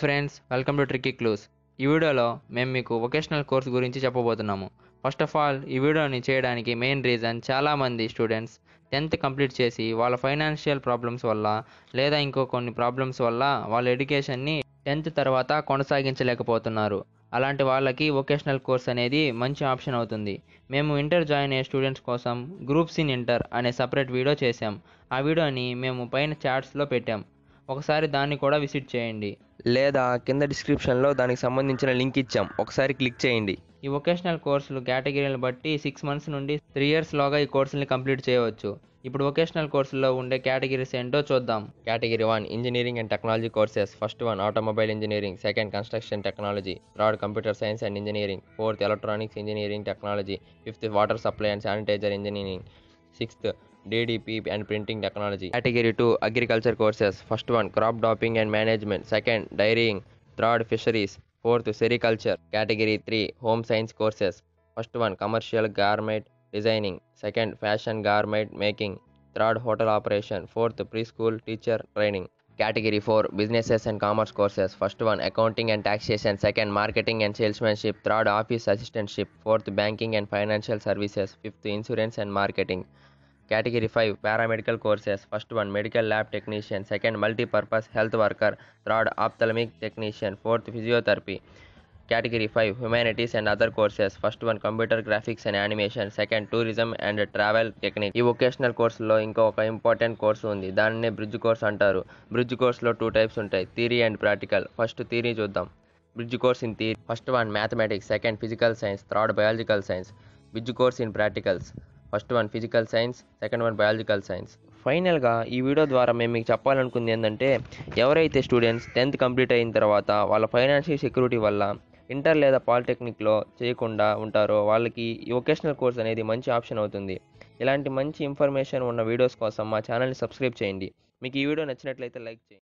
friends welcome to tricky clues ఈ వీడియోలో మేము మీకు వొకేషనల్ కోర్స్ గురించి చెప్పబోతున్నాము ఫస్ట్ ఆఫ్ ఆల్ ఈ వీడియోని చేయడానికి మెయిన్ రీజన్ చాలామంది స్టూడెంట్స్ టెన్త్ కంప్లీట్ చేసి వాళ్ళ ఫైనాన్షియల్ ప్రాబ్లమ్స్ వల్ల లేదా ఇంకో కొన్ని ప్రాబ్లమ్స్ వల్ల వాళ్ళ ఎడ్యుకేషన్ని టెన్త్ తర్వాత కొనసాగించలేకపోతున్నారు అలాంటి వాళ్ళకి వొకేషనల్ కోర్స్ అనేది మంచి ఆప్షన్ అవుతుంది మేము ఇంటర్ జాయిన్ అయ్యే స్టూడెంట్స్ కోసం గ్రూప్స్ ఇన్ ఇంటర్ అనే సపరేట్ వీడియో చేశాం ఆ వీడియోని మేము పైన చాట్స్లో పెట్టాం ఒకసారి దాన్ని కూడా విజిట్ చేయండి లేదా కింద డిస్క్రిప్షన్లో దానికి సంబంధించిన లింక్ ఇచ్చాం ఒకసారి క్లిక్ చేయండి ఈ వొకేషనల్ కోర్సులు కేటగిరీలను బట్టి సిక్స్ మంత్స్ నుండి త్రీ ఇయర్స్ లోగా ఈ కోర్సుల్ని కంప్లీట్ చేయవచ్చు ఇప్పుడు వొకేషనల్ కోర్సుల్లో ఉండే కేటగిరీస్ ఏంటో చూద్దాం category one engineering and technology courses first one automobile engineering second construction technology third computer science and engineering fourth electronics engineering technology fifth water supply and sanitiser engineering sixth DDP and printing technology category two agriculture courses first one crop doping and management second dairying third fisheries fourth sericulture category three home science courses first one commercial garment designing second fashion garment making third hotel operation fourth pre school teacher training category four businesses and commerce courses first one accounting and taxation second marketing and salesmanship third office assistantship fourth banking and financial services fifth insurance and marketing category five paramedical courses first one medical lab technician second multipurpose health worker third ophthalmic technician fourth physiotherapy category five humanities and other courses first one computer graphics and animation second tourism and travel technique ఈ vocational కోర్సులో ఇంకొక important course ఉంది దానినే bridge course అంటారు bridge కోర్సులో two types ఉంటాయి theory and practical first theory చూద్దాం bridge course in theory first one mathematics second physical science third biological science bridge course in practicals first one physical science second one biological science ఫైనల్గా ఈ video ద్వారా మేము మీకు చెప్పాలనుకుంది ఏంటంటే ఎవరైతే students tenth complete అయిన తర్వాత వాళ్ళ ఫైనాన్షియల్ సెక్యూరిటీ వల్ల ఇంటర్ లేదా పాలిటెక్నిక్లో చేయకుండా ఉంటారో వాళ్ళకి ఈ వొకేషనల్ కోర్స్ అనేది మంచి ఆప్షన్ అవుతుంది ఇలాంటి మంచి ఇన్ఫర్మేషన్ ఉన్న వీడియోస్ కోసం మా ఛానల్ని సబ్స్క్రైబ్ చేయండి మీకు ఈ వీడియో నచ్చినట్లయితే లైక్ చేయండి